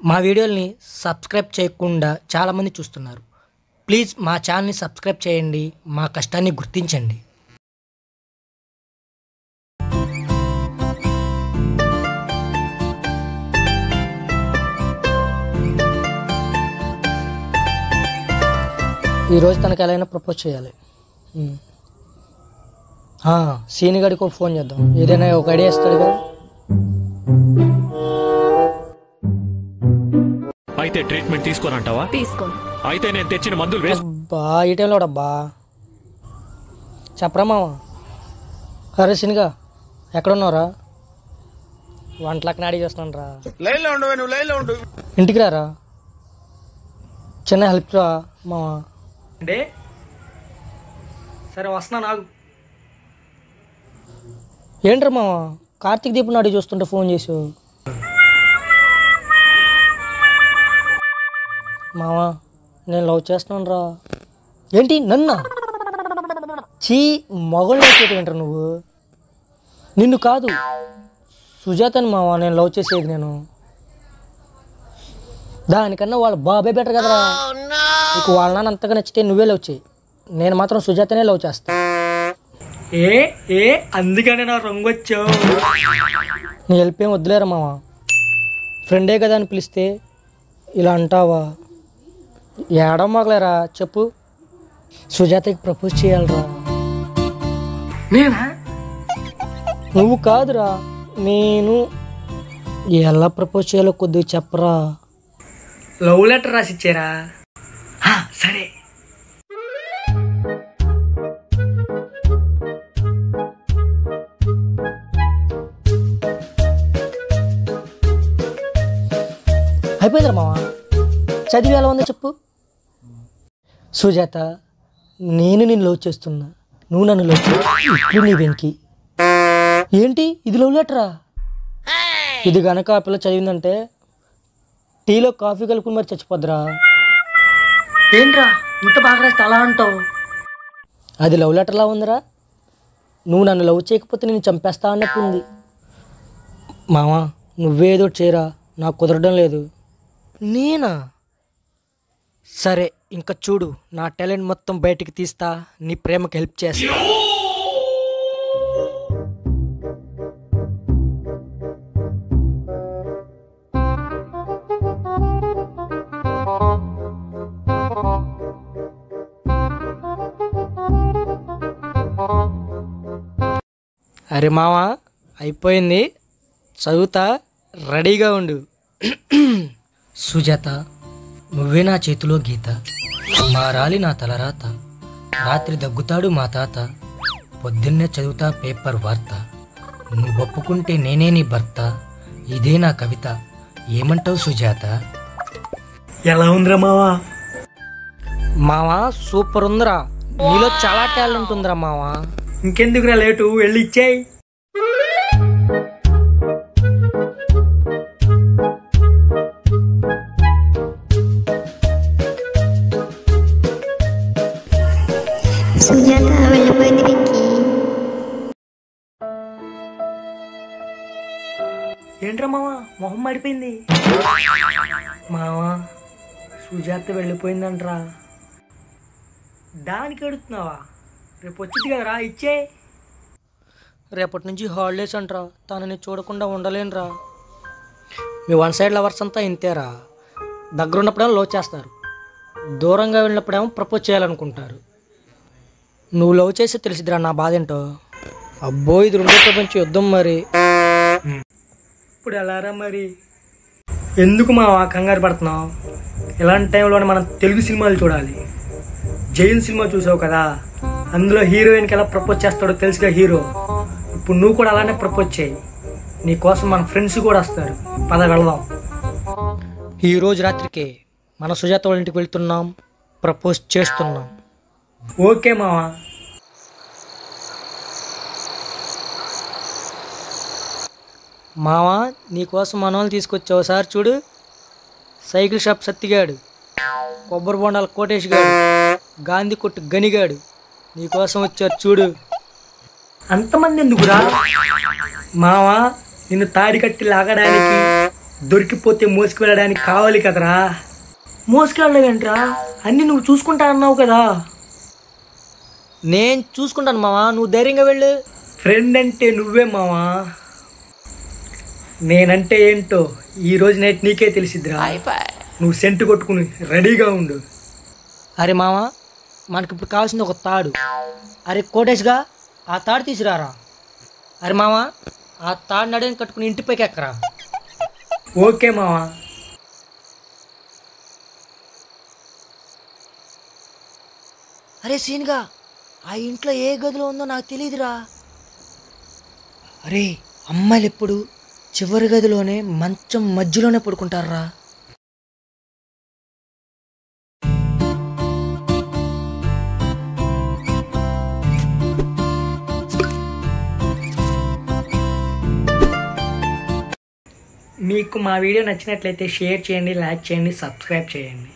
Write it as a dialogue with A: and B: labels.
A: మా వీడియోల్ని సబ్స్క్రైబ్ చేయకుండా చాలామంది చూస్తున్నారు ప్లీజ్ మా ఛానల్ని సబ్స్క్రైబ్ చేయండి మా కష్టాన్ని గుర్తించండి ఈరోజు తనకి ఎలా అయినా ప్రపోజ్ చేయాలి ఉమ్. ఆ, సీని గడికి ఒక ఫోన్ చేద్దాం ఏదైనా ఒక ఐడియా ఇస్తాడుగా
B: అయితే ట్రీట్మెంట్ తీసుకోనంటావా
C: తీసుకోను
B: అయితే నేను తెచ్చిన మందులు వేసు
A: అబ్బా ఈ టైంలో డబ్బా చెప్పరా మామ అరే సినిగా ఎక్కడున్నావురా వంటలకు నాడి చేస్తున్నాను రా
D: లైన్లో ఉండవు నువ్వు లైన్లో ఉండు
A: ఇంటికి రారా చిన్న హెల్ప్ రా మామ అంటే సరే వస్తున్నా నాకు ఏంట్రా మామ కార్తీక్ దీపు నాడి చూస్తుంటే ఫోన్ చేసావు మావా నేను లవ్ చేస్తున్నాను రా ఏంటి నన్నా చీ మొగలు ఏంట్రా నువ్వు నిన్ను కాదు సుజాతని మావా నేను లవ్ చేసేది నేను దానికన్నా వాళ్ళ బాబే బెటర్ కదరా నీకు వాళ్ళ నాన్న అంతగా నచ్చితే నువ్వే లవ్ చేయి నేను మాత్రం సుజాతనే లవ్ చేస్తా ఏ ఏ అందుకనే నా రంగు వచ్చావు నీ హెల్ప్ ఏం వద్దులేరా మావా ఫ్రెండే కదా అని పిలిస్తే ఇలా అంటావా ఏడమ్మగలేరా చెప్పు సుజాతకి ప్రపోజ్ చేయాలరా నేనా నువ్వు కాదురా నేను ఎలా ప్రపోజ్ చేయాలో కొద్దిగా చెప్పరా లవ్ లెటర్ రాసిచ్చారా సరే అయిపోయిందిరా మావా చదివి ఎలా ఉందో చెప్పు సుజాత నేను నిన్ను లవ్ చేస్తున్నా నువ్వు నన్ను లవ్ చేయి ఇప్పుడు నీ వెంకి ఏంటి ఇది లవ్ లెటరా ఇది గనక ఆ పిల్ల చదివిందంటే టీలో కాఫీ కలుపుకుని మరి చచ్చిపోద్దిరా ఏంట్రా ఇంత బాగా రాస్తే అలా అంటావు అది లవ్ లెటర్లా ఉందిరా నువ్వు నన్ను లవ్ చేయకపోతే నేను చంపేస్తా అన్నట్టు ఉంది మామా నువ్వేదో చేయరా నాకు కుదరడం లేదు నేనా సరే ఇంకా చూడు నా టాలెంట్ మొత్తం బయటికి తీస్తా నీ ప్రేమకి హెల్ప్ చేస్తా అరే మావా అయిపోయింది చదువుతా రెడీగా ఉండు సుజాత నువ్వే నా చేతిలో గీత మారాలి నా తలరాత రాత్రి దగ్గుతాడు మా తాత పొద్దున్నే చదువుతా పేపర్ వార్త నువ్వు ఒప్పుకుంటే నేనే నీ భర్త ఇదే నా కవిత ఏమంటావు సుజాత ఎలా ఉందిరా మావా మావా సూపర్ ఉందిరా నీలో చాలా టాలెంట్ ఉందిరా మావా ఇంకెందుకురా లేటు వెళ్ళి ఇచ్చేయి
E: సుజాత వెళ్ళిపోయింది విక్కీ
A: ఏంట్రా మావా మొహం మాడిపోయింది మావా సుజాత వెళ్ళిపోయిందంట్రా దానికి అడుగుతున్నావా రేపు వచ్చింది కదరా ఇచ్చే రేపటి నుంచి హాలిడేస్ అంట్రా తనని చూడకుండా ఉండలేనురా మీ వన్ సైడ్ లవర్స్ అంతా ఇంతేరా దగ్గర ఉన్నప్పుడేమో లవ్ చేస్తారు దూరంగా వెళ్ళినప్పుడేమో ప్రపోజ్ చేయాలనుకుంటారు నువ్వు లవ్ చేసి తెలిసిదిరా నా బాధ ఏంటో అబ్బో ఇది రెండో ప్రపంచ యుద్ధం మరి ఇప్పుడు ఎలారా మరి ఎందుకు మా కంగారు పడుతున్నావు ఇలాంటి టైంలోనే మనం తెలుగు సినిమాలు చూడాలి జైన్ సినిమా చూసావు కదా అందులో హీరోయిన్కి ఎలా ప్రపోజ్ చేస్తాడో తెలుసుగా హీరో ఇప్పుడు నువ్వు కూడా అలానే ప్రపోజ్ చేయి నీ కోసం మన ఫ్రెండ్స్ కూడా వస్తారు పద వెళదాం ఈ రోజు రాత్రికి మన సుజాత వాళ్ళ ఇంటికి వెళ్తున్నాం ప్రపోజ్ చేస్తున్నాం ఓకే మావా మావా నీకోసం మనోళ్ళు తీసుకొచ్చావు సార్ చూడు సైకిల్ షాప్ సత్తిగాడు కొబ్బరి బొండాల కోటేష్ గాడు గాంధీ కొట్టు గనిగాడు నీకోసం వచ్చారు చూడు అంతమంది ఎందుకురా మావా నిన్ను తాడి కట్టి లాగడానికి దొరికిపోతే మోసుకువెళ్ళడానికి కావాలి కదరా మోసుకెళ్ళలేంట్రా అన్నీ నువ్వు చూసుకుంటా అన్నావు కదా నేను చూసుకుంటాను మావా నువ్వు ధైర్యంగా వెళ్ళు ఫ్రెండ్ అంటే నువ్వే మావా నేనంటే ఏంటో ఈ రోజు నైట్ నీకే తెలిసిద్దిరా నువ్వు సెంటు కొట్టుకుని రెడీగా ఉండు అరే మావా మనకి ఇప్పుడు కావాల్సింది ఒక తాడు అరే కోటేష్గా ఆ తాడు తీసుకురారా అరే మావా ఆ తాడు నడిని కట్టుకుని ఇంటిపైకి ఎక్కరా ఓకే మావా అరే సీన్గా ఆ ఇంట్లో ఏ గదిలో ఉందో నాకు తెలియదురా అరే అమ్మాయిలు ఎప్పుడు చివరి గదిలోనే మంచం మధ్యలోనే పడుకుంటారా మీకు మా వీడియో నచ్చినట్లయితే షేర్ చేయండి లైక్ చేయండి సబ్స్క్రైబ్ చేయండి